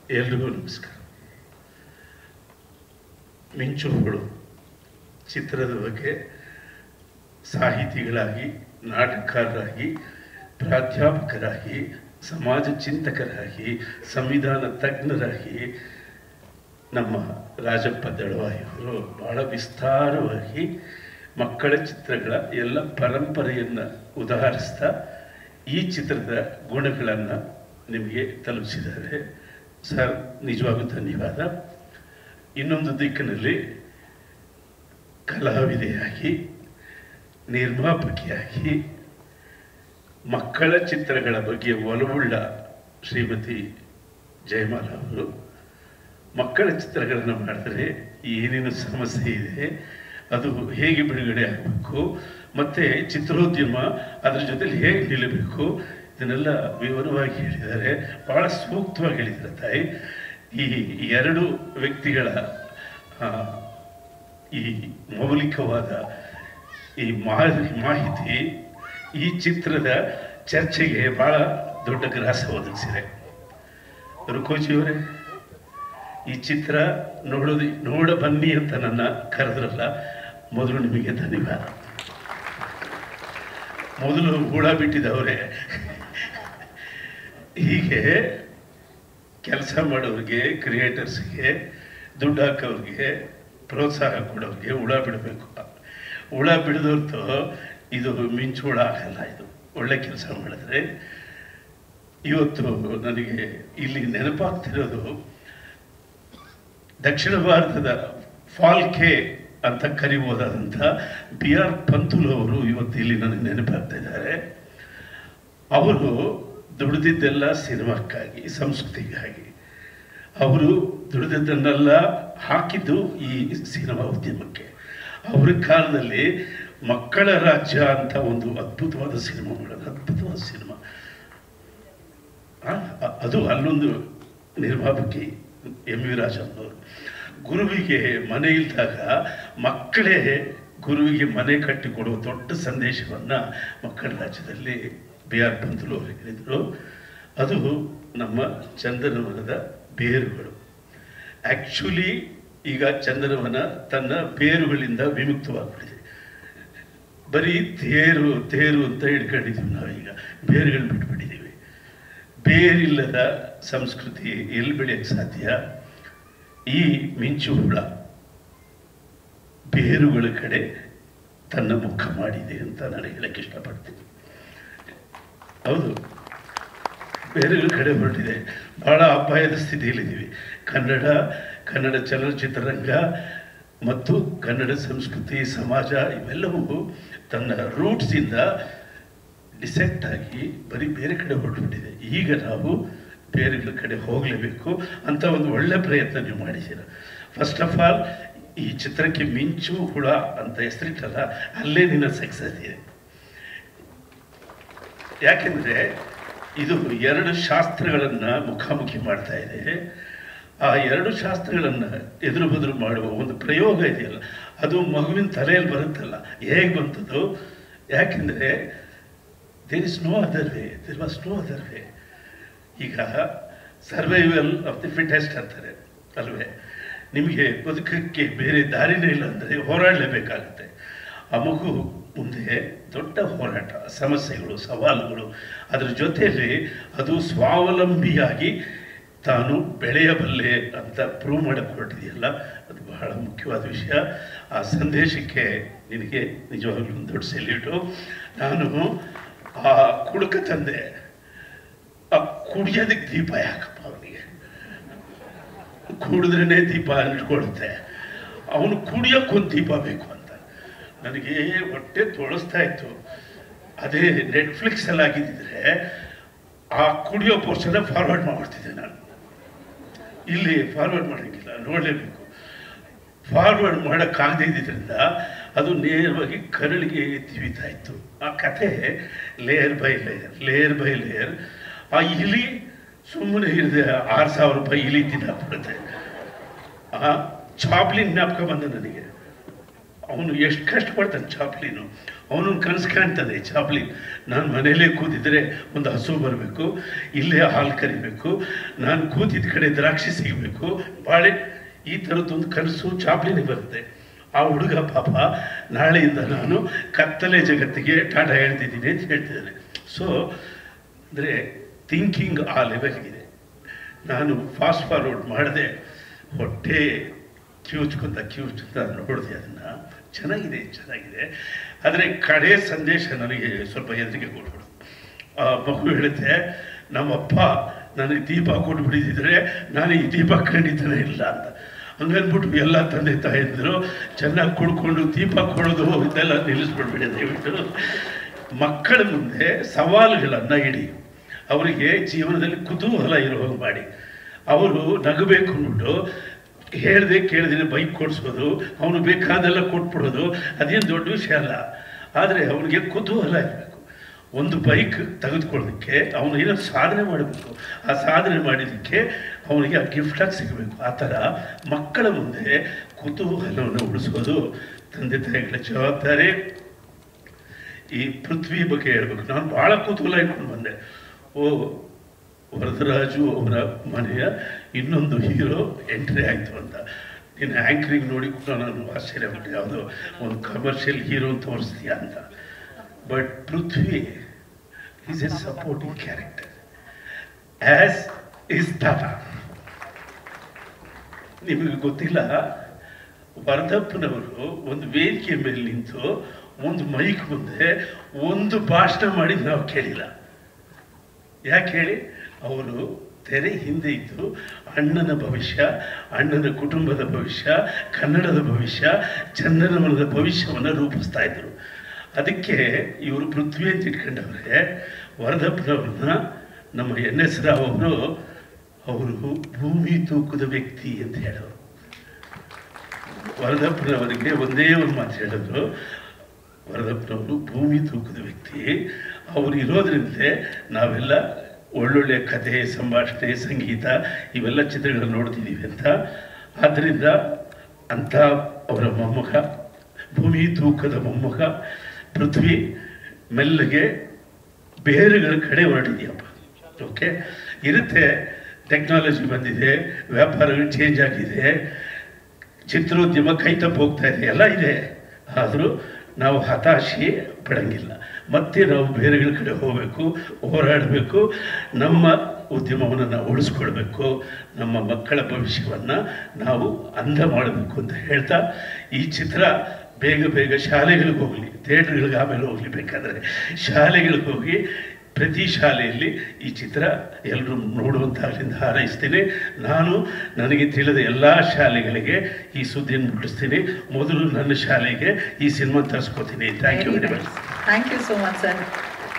ಎಲ್ರಿಗೂ ನಮಸ್ಕಾರ ಮಿಂಚುಗಳು ಚಿತ್ರದ ಬಗ್ಗೆ ಸಾಹಿತಿಗಳಾಗಿ ನಾಟಕಕಾರರಾಗಿ ಪ್ರಾಧ್ಯಾಪಕರಾಗಿ ಸಮಾಜ ಚಿಂತಕರಾಗಿ ಸಂವಿಧಾನ ತಜ್ಞರಾಗಿ ನಮ್ಮ ರಾಜಪ್ಪ ದಳವಾಯಿಯವರು ಬಹಳ ವಿಸ್ತಾರವಾಗಿ ಮಕ್ಕಳ ಚಿತ್ರಗಳ ಎಲ್ಲ ಪರಂಪರೆಯನ್ನು ಉದಾಹರಿಸ್ತಾ ಈ ಚಿತ್ರದ ಗುಣಗಳನ್ನು ನಿಮಗೆ ತಲುಪಿಸಿದ್ದಾರೆ ಸರ್ ನಿಜವಾಗೂ ಧನ್ಯವಾದ ಇನ್ನೊಂದು ದಿಕ್ಕಿನಲ್ಲಿ ಕಲಾವಿದೆಯಾಗಿ ನಿರ್ಮಾಪಕಿಯಾಗಿ ಮಕ್ಕಳ ಚಿತ್ರಗಳ ಬಗ್ಗೆ ಒಲವುಳ್ಳ ಶ್ರೀಮತಿ ಜಯಮಾಲ ಅವರು ಮಕ್ಕಳ ಚಿತ್ರಗಳನ್ನು ಮಾಡಿದ್ರೆ ಏನೇನು ಸಮಸ್ಯೆ ಇದೆ ಅದು ಹೇಗೆ ಬಿಡುಗಡೆ ಆಗಬೇಕು ಮತ್ತು ಚಿತ್ರೋದ್ಯಮ ಅದರ ಜೊತೆಲಿ ಹೇಗೆ ನಿಲ್ಲಬೇಕು ಇದನ್ನೆಲ್ಲ ವಿವರವಾಗಿ ಹೇಳಿದ್ದಾರೆ ಬಹಳ ಸೂಕ್ತವಾಗಿ ಹೇಳಿದ್ದಾರೆ ತಾಯಿ ಈ ಎರಡು ವ್ಯಕ್ತಿಗಳ ಆ, ಈ ಮೌಲಿಕವಾದ ಈ ಮಾಹಿತಿ ಮಾಹಿತಿ ಈ ಚಿತ್ರದ ಚರ್ಚೆಗೆ ಬಹಳ ದೊಡ್ಡ ಗ್ರಾಸ ಒದಗಿಸಿದೆ ರುಕೋಜಿಯವರೇ ಈ ಚಿತ್ರ ನೋಡೋದು ನೋಡ ಬನ್ನಿ ಅಂತ ನನ್ನ ಕರೆದ್ರಲ್ಲ ಮೊದಲು ನಿಮಗೆ ಧನ್ಯವಾದ ಮೊದಲು ಹುಳ ಬಿಟ್ಟಿದವರೇ ಹೀಗೆ ಕೆಲಸ ಮಾಡೋರಿಗೆ ಕ್ರಿಯೇಟರ್ಸ್ಗೆ ದುಡ್ಡು ಹಾಕೋರಿಗೆ ಪ್ರೋತ್ಸಾಹ ಕೊಡೋರಿಗೆ ಹುಳ ಬಿಡಬೇಕು ಹುಳ ಬಿಡದೊರ್ತು ಇದು ಮಿಂಚು ಹುಳ ಆಗಲ್ಲ ಇದು ಒಳ್ಳೆ ಕೆಲಸ ಮಾಡಿದ್ರೆ ಇವತ್ತು ನನಗೆ ಇಲ್ಲಿ ನೆನಪಾಗ್ತಿರೋದು ದಕ್ಷಿಣ ಭಾರತದ ಫಾಲ್ಕೆ ಅಂತ ಕರಿಬೋದಾದಂಥ ಬಿ ಆರ್ ಪಂತುಲು ಅವರು ಇವತ್ತು ಇಲ್ಲಿ ನನಗೆ ನೆನಪಾಗ್ತಾ ಇದ್ದಾರೆ ಅವರು ದುಡಿದಿದ್ದೆಲ್ಲ ಸಿನಿಮಾಕ್ಕಾಗಿ ಸಂಸ್ಕೃತಿಗಾಗಿ ಅವರು ದುಡಿದಿದ್ದನ್ನೆಲ್ಲ ಹಾಕಿದ್ದು ಈ ಸಿನಿಮಾ ಉದ್ಯಮಕ್ಕೆ ಅವರ ಕಾಲದಲ್ಲಿ ಮಕ್ಕಳ ರಾಜ್ಯ ಅಂತ ಒಂದು ಅದ್ಭುತವಾದ ಸಿನಿಮಾ ಮಾಡೋದು ಅದ್ಭುತವಾದ ಸಿನಿಮಾ ಆ, ಅ- ಅದು ಅಲ್ಲೊಂದು ನಿರ್ಮಾಪಕಿ ಎಂ ವಿ ರಾಜಮ್ಮನವರು ಗುರುವಿಗೆ ಮನೆ ಇಲ್ದಾಗ ಮಕ್ಕಳೇ ಗುರುವಿಗೆ ಮನೆ ಕಟ್ಟಿಕೊಡುವ ದೊಡ್ಡ ಸಂದೇಶವನ್ನು ಮಕ್ಕಳ ರಾಜ್ಯದಲ್ಲಿ ಬಿ ಆರ್ ಪಂತಲು ಅವರು ಹೇಳಿದರು ಅದು ನಮ್ಮ ಚಂದನವನದ ಬೇರುಗಳು ಆ್ಯಕ್ಚುಲಿ ಈಗ ಚಂದನವನ ತನ್ನ ಬೇರುಗಳಿಂದ ವಿಮುಕ್ತವಾಗ್ಬಿಟ್ಟಿದೆ ಬರೀ ತೇರು ತೇರು ಅಂತ ಹಿಡ್ಕೊಂಡಿದ್ದೀವಿ ನಾವೀಗ ಬೇರುಗಳು ಬಿಟ್ಬಿಟ್ಟಿದ್ದೀವಿ ಬೇರಿಲ್ಲದ ಸಂಸ್ಕೃತಿ ಎಲ್ಲಿ ಬೆಳೆಯಕ್ಕೆ ಸಾಧ್ಯ ಈ ಮಿಂಚು ಹುಳ ಬೇರುಗಳ ಕಡೆ ತನ್ನ ಮುಖ ಮಾಡಿದೆ ಅಂತ ನಾನು ಹೇಳಕ್ಕೆ ಇಷ್ಟಪಡ್ತೀನಿ ಹೌದು ಬೇರೆಗಳ ಕಡೆ ಹೊರಟಿದೆ ಬಹಳ ಅಪಾಯದ ಸ್ಥಿತಿಯಲ್ಲಿದ್ದೀವಿ ಕನ್ನಡ ಕನ್ನಡ ಚಲನಚಿತ್ರರಂಗ ಮತ್ತು ಕನ್ನಡ ಸಂಸ್ಕೃತಿ ಸಮಾಜ ಇವೆಲ್ಲವೂ ತನ್ನ ರೂಟ್ಸಿಂದ ಡಿಸೆಕ್ಟ್ ಆಗಿ ಬರೀ ಬೇರೆ ಕಡೆ ಹೊರಟುಬಿಟ್ಟಿದೆ ಈಗ ನಾವು ಬೇರೆಗಳ ಕಡೆ ಹೋಗಲೇಬೇಕು ಅಂತ ಒಂದು ಒಳ್ಳೆ ಪ್ರಯತ್ನ ನೀವು ಮಾಡಿದ್ದೀರ ಫಸ್ಟ್ ಆಫ್ ಆಲ್ ಈ ಚಿತ್ರಕ್ಕೆ ಮಿಂಚು ಹುಳ ಅಂತ ಹೆಸರಿಟ್ಟಲ್ಲ ಅಲ್ಲೇ ನಿನ್ನ ಸಕ್ಸಸ್ ಇದೆ ಯಾಕೆಂದರೆ ಇದು ಎರಡು ಶಾಸ್ತ್ರಗಳನ್ನು ಮುಖಾಮುಖಿ ಮಾಡ್ತಾ ಇದೆ ಆ ಎರಡು ಶಾಸ್ತ್ರಗಳನ್ನು ಎದುರು ಬದುರು ಮಾಡುವ ಒಂದು ಪ್ರಯೋಗ ಇದೆಯಲ್ಲ ಅದು ಮಗುವಿನ ತಲೆಯಲ್ಲಿ ಬರುತ್ತಲ್ಲ ಹೇಗೆ ಬಂತದ್ದು ಯಾಕೆಂದರೆ there is no other way there was no other way ಈಗ ಸರ್ವೈವಲ್ ಆಫ್ ದಿ ಫಿಟೆಸ್ಟ್ ಅಂತಾರೆ ಅಲ್ವೇ ನಿಮಗೆ ಬದುಕಕ್ಕೆ ಬೇರೆ ದಾರಿನೇ ಇಲ್ಲ ಅಂದರೆ ಹೋರಾಡಲೇಬೇಕಾಗುತ್ತೆ ಆ ಮಗು ಮುಂದೆ ದೊಡ್ಡ ಹೋರಾಟ ಸಮಸ್ಯೆಗಳು ಸವಾಲುಗಳು ಅದರ ಜೊತೆಯಲ್ಲಿ ಅದು ಸ್ವಾವಲಂಬಿಯಾಗಿ ತಾನು ಬೆಳೆಯಬಲ್ಲೆ ಅಂತ ಪ್ರೂವ್ ಮಾಡಕ್ಕೆ ಹೊರಟಿದೆಯಲ್ಲ ಅದು ಬಹಳ ಮುಖ್ಯವಾದ ವಿಷಯ ಆ ಸಂದೇಶಕ್ಕೆ ನಿನಗೆ ನಿಜವಾಗ್ಲೂ ಒಂದು ದೊಡ್ಡ ಸೆಲ್ಯೂಟು ನಾನು ಆ ಕುಡುಕ ತಂದೆ ಆ ಕುಡಿಯೋದಕ್ಕೆ ದೀಪ ಯಾಕಪ್ಪ ಅವನಿಗೆ ಕುಡಿದ್ರೇ ದೀಪ ಅಂಟ್ಕೊಳ್ಳುತ್ತೆ ಅವನು ಕುಡಿಯೋಕ್ಕೊಂದು ದೀಪ ಬೇಕು ಅಂತ ನನಗೆ ಹೊಟ್ಟೆ ತೊಳಸ್ತಾ ಇತ್ತು ಅದೇ ನೆಟ್ಫ್ಲಿಕ್ಸ್ ಅಲ್ಲಿ ಆಗಿದ್ದಿದ್ರೆ ಆ ಕುಡಿಯೋ ಪೋರ್ಷನ್ ಫಾರ್ವರ್ಡ್ ಮಾಡ್ತಿದ್ದೆ ನಾನು ಇಲ್ಲಿ ಫಾರ್ವರ್ಡ್ ಮಾಡೋಂಗಿಲ್ಲ ನೋಡಲೇಬೇಕು ಫಾರ್ವರ್ಡ್ ಮಾಡೋಕ್ಕಾಗದೇ ಇದ್ದಿದ್ದರಿಂದ ಅದು ನೇರವಾಗಿ ಕರಳಿಗೆ ತಿವಿತಾ ಇತ್ತು ಆ ಕಥೆ layer by layer layer by layer ಆ ಇಲಿ ಸುಮ್ಮನೆ ಇರದೆ ಆರು ಸಾವಿರ ರೂಪಾಯಿ ಇಲಿ ತಿನ್ನಾಕ್ಬಿಡುತ್ತೆ ಆ ಚಾಪ್ಲಿನ್ ಜ್ಞಾಪಕ ಬಂದ ನನಗೆ ಅವನು ಎಷ್ಟು ಕಷ್ಟಪಡ್ತಾನೆ ಚಾಪ್ಲಿನು ಅವನೊಂದು ಕನಸು ಕಾಣ್ತದೆ ಚಾಪ್ಲಿನ್ ನಾನು ಮನೇಲೇ ಕೂತಿದ್ರೆ ಒಂದು ಹಸು ಬರಬೇಕು ಇಲ್ಲೇ ಹಾಲು ಕರಿಬೇಕು ನಾನು ಕೂತಿದ್ದ ಕಡೆ ದ್ರಾಕ್ಷಿ ಸಿಗಬೇಕು ಬಾಳೆ ಈ ಥರದ್ದೊಂದು ಕನಸು ಚಾಪ್ಲಿನಿಗೆ ಬರುತ್ತೆ ಆ ಹುಡುಗ ಪಾಪ ನಾಳೆಯಿಂದ ನಾನು ಕತ್ತಲೆ ಜಗತ್ತಿಗೆ ಟಾಟಾ ಹೇಳ್ತಿದ್ದೀನಿ ಅಂತ ಹೇಳ್ತಿದ್ದಾನೆ ಸೊ ಅಂದರೆ ಥಿಂಕಿಂಗ್ ಆ ಲೆವೆಲ್ಗಿದೆ ನಾನು ಫಾಸ್ಟ್ ಫಾರ್ವರ್ಡ್ ಮಾಡಿದೆ ಹೊಟ್ಟೆ ಕಿವುಚ್ಕೊಂತ ಕಿವುಚ್ಕೊಂತ ನೋಡಿದೆ ಅದನ್ನು ಚೆನ್ನಾಗಿದೆ ಚೆನ್ನಾಗಿದೆ ಆದರೆ ಕಡೆ ಸಂದೇಶ ನನಗೆ ಸ್ವಲ್ಪ ಹೆದರಿಕೆ ಕೊಟ್ಬಿಡು ಆ ಮಗು ಹೇಳುತ್ತೆ ನಮ್ಮಪ್ಪ ನನಗೆ ದೀಪ ಕೊಟ್ಬಿಟ್ಟಿದ್ರೆ ನಾನು ಈ ದೀಪ ಖಂಡಿತನೇ ಇಲ್ಲ ಅಂತ ಹಂಗನ್ಬಿಟ್ಟು ಎಲ್ಲ ತಂದೆ ತಾಯಿದ್ರು ಚೆನ್ನಾಗಿ ಕುಡ್ಕೊಂಡು ದೀಪ ಕೊಡೋದು ಇದೆಲ್ಲ ನಿಲ್ಲಿಸ್ಬಿಡ್ಬೇಡಿ ದಯವಿಟ್ಟು ಮಕ್ಕಳ ಮುಂದೆ ಸವಾಲುಗಳನ್ನು ಇಡಿ ಅವರಿಗೆ ಜೀವನದಲ್ಲಿ ಕುತೂಹಲ ಇರೋ ಹಾಗೆ ಮಾಡಿ ಅವರು ನಗಬೇಕು ಅಂದ್ಬಿಟ್ಟು ಹೇಳ್ದೆ ಕೇಳ್ದೇನೆ ಬೈಕ್ ಕೊಡಿಸೋದು ಅವನು ಬೇಕಾದೆಲ್ಲ ಕೊಟ್ಬಿಡೋದು ಅದೇನು ದೊಡ್ಡ ವಿಷಯ ಅಲ್ಲ ಆದರೆ ಅವನಿಗೆ ಕುತೂಹಲ ಇರಬೇಕು ಒಂದು ಬೈಕ್ ತೆಗೆದುಕೊಳ್ಳೋದಕ್ಕೆ ಅವನು ಏನೋ ಸಾಧನೆ ಮಾಡಬೇಕು ಆ ಸಾಧನೆ ಮಾಡಿದ್ದಕ್ಕೆ ಅವನಿಗೆ ಆ ಗಿಫ್ಟಾಗಿ ಸಿಗಬೇಕು ಆ ಥರ ಮಕ್ಕಳ ಮುಂದೆ ಕುತೂಹಲವನ್ನು ಉಳಿಸೋದು ತಂದೆ ತಾಯಿಗಳ ಜವಾಬ್ದಾರಿ ಈ ಪೃಥ್ವಿ ಬಗ್ಗೆ ಹೇಳ್ಬೇಕು ನಾನು ಭಾಳ ಕುತೂಹಲ ಇಟ್ಕೊಂಡು ಬಂದೆ ಓ ವರದರಾಜು ಅವರ ಮನೆಯ ಇನ್ನೊಂದು ಹೀರೋ ಎಂಟ್ರಿ ಆಯಿತು ಅಂತ ನಿನ್ನ ಆ್ಯಂಕರಿಂಗ್ ನೋಡಿ ಕೂಡ ನಾನು ಆಶ್ಚರ್ಯಪಟ್ಟೆ ಯಾವುದೋ ಒಂದು ಕಮರ್ಷಿಯಲ್ ಹೀರೋ ತೋರಿಸ್ತೀಯ ಅಂತ but Prithvi is a supporting character as is ತಾತ ನಿಮಗೆ ಗೊತ್ತಿಲ್ಲ ವರದಪ್ಪನವರು ಒಂದು ವೇದಿಕೆ ಮೇಲೆ ನಿಂತು ಒಂದು ಮೈಕ್ ಮುಂದೆ ಒಂದು ಭಾಷಣ ಮಾಡಿ ನಾವು ಕೇಳಿಲ್ಲ ಯಾಕೆ ಹೇಳಿ ಅವರು ತೆರೆ ಹಿಂದೆ ಇದ್ದು ಅಣ್ಣನ ಭವಿಷ್ಯ ಅಣ್ಣನ ಕುಟುಂಬದ ಭವಿಷ್ಯ ಕನ್ನಡದ ಭವಿಷ್ಯ ಚಂದನವನದ ಭವಿಷ್ಯವನ್ನು ರೂಪಿಸ್ತಾ ಇದ್ರು ಅದಕ್ಕೆ ಇವರು ಪೃಥ್ವಿ ಅಂತ ಇಟ್ಕೊಂಡವ್ರೆ ವರದಪ್ಪನವ್ರನ್ನ ನಮ್ಮ ಎನ್ ಎಸ್ ರಾವ್ ಅವರು ಅವರು ಭೂಮಿ ತೂಕದ ವ್ಯಕ್ತಿ ಅಂತ ಹೇಳೋರು ವರದಪ್ಪನವರಿಗೆ ಒಂದೇ ಒಂದು ಮಾತು ಹೇಳಿದ್ರು ವರದಪ್ಪನವರು ಭೂಮಿ ತೂಕದ ವ್ಯಕ್ತಿ ಅವರು ಇರೋದ್ರಿಂದಲೇ ನಾವೆಲ್ಲ ಒಳ್ಳೊಳ್ಳೆ ಕಥೆ ಸಂಭಾಷಣೆ ಸಂಗೀತ ಇವೆಲ್ಲ ಚಿತ್ರಗಳನ್ನು ನೋಡ್ತಿದ್ದೀವಿ ಅಂತ ಆದ್ದರಿಂದ ಅಂಥ ಅವರ ಮೊಮ್ಮಗ ಭೂಮಿ ತೂಕದ ಮೊಮ್ಮಗ ಪೃಥ್ವಿ ಮೆಲ್ಲಗೆ ಬೇರೆಗಳ ಕಡೆ ಹೊರಟಿದೆಯಪ್ಪ ಓಕೆ ಇರುತ್ತೆ ಟೆಕ್ನಾಲಜಿ ಬಂದಿದೆ ವ್ಯಾಪಾರಗಳು ಚೇಂಜ್ ಆಗಿದೆ ಚಿತ್ರೋದ್ಯಮ ಕೈ ತಪ್ಪು ಹೋಗ್ತಾ ಇದೆ ಎಲ್ಲ ಇದೆ ಆದರೂ ನಾವು ಹತಾಶೆ ಪಡಂಗಿಲ್ಲ ಮತ್ತೆ ನಾವು ಬೇರೆಗಳ ಕಡೆ ಹೋಗಬೇಕು ಹೋರಾಡಬೇಕು ನಮ್ಮ ಉದ್ಯಮವನ್ನು ನಾವು ಉಳಿಸ್ಕೊಳ್ಬೇಕು ನಮ್ಮ ಮಕ್ಕಳ ಭವಿಷ್ಯವನ್ನು ನಾವು ಅಂದ ಮಾಡಬೇಕು ಅಂತ ಹೇಳ್ತಾ ಈ ಚಿತ್ರ ಬೇಗ ಬೇಗ ಶಾಲೆಗಳಿಗೆ ಹೋಗಲಿ ಥಿಯೇಟ್ರ್ಗಳಿಗೆ ಆಮೇಲೆ ಹೋಗಲಿ ಬೇಕಾದರೆ ಶಾಲೆಗಳಿಗೆ ಹೋಗಿ ಪ್ರತಿ ಶಾಲೆಯಲ್ಲಿ ಈ ಚಿತ್ರ ಎಲ್ಲರೂ ನೋಡುವಂತಾಗಲಿಂದ ಹಾರೈಸ್ತೀನಿ ನಾನು ನನಗೆ ತಿಳಿದ ಎಲ್ಲ ಶಾಲೆಗಳಿಗೆ ಈ ಸುದ್ದಿಯನ್ನು ಮುಟ್ಟಿಸ್ತೀನಿ ಮೊದಲು ನನ್ನ ಶಾಲೆಗೆ ಈ ಸಿನಿಮಾ ತರಿಸ್ಕೋತೀನಿ thank you very much thank you so much sir